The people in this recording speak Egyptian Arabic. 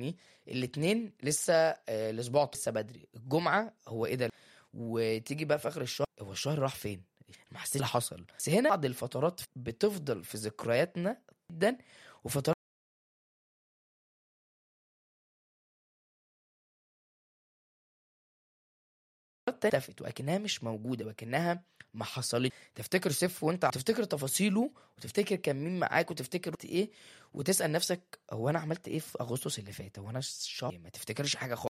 الاثنين لسه آه، الاسبوع لسه بدري الجمعه هو ايه ده وتيجي بقى في اخر الشهر هو الشهر راح فين ما حسيت اللي حصل بس هنا بعض الفترات بتفضل في ذكرياتنا جدا وفترات تانية اختفت وأكنها مش موجودة وأكنها ما حصلت تفتكر سيف وانت تفتكر تفاصيله وتفتكر كان مين معاك وتفتكر ايه وتسأل نفسك هو انا عملت ايه في اغسطس اللي فات هو انا الشهر ما تفتكرش حاجة خالص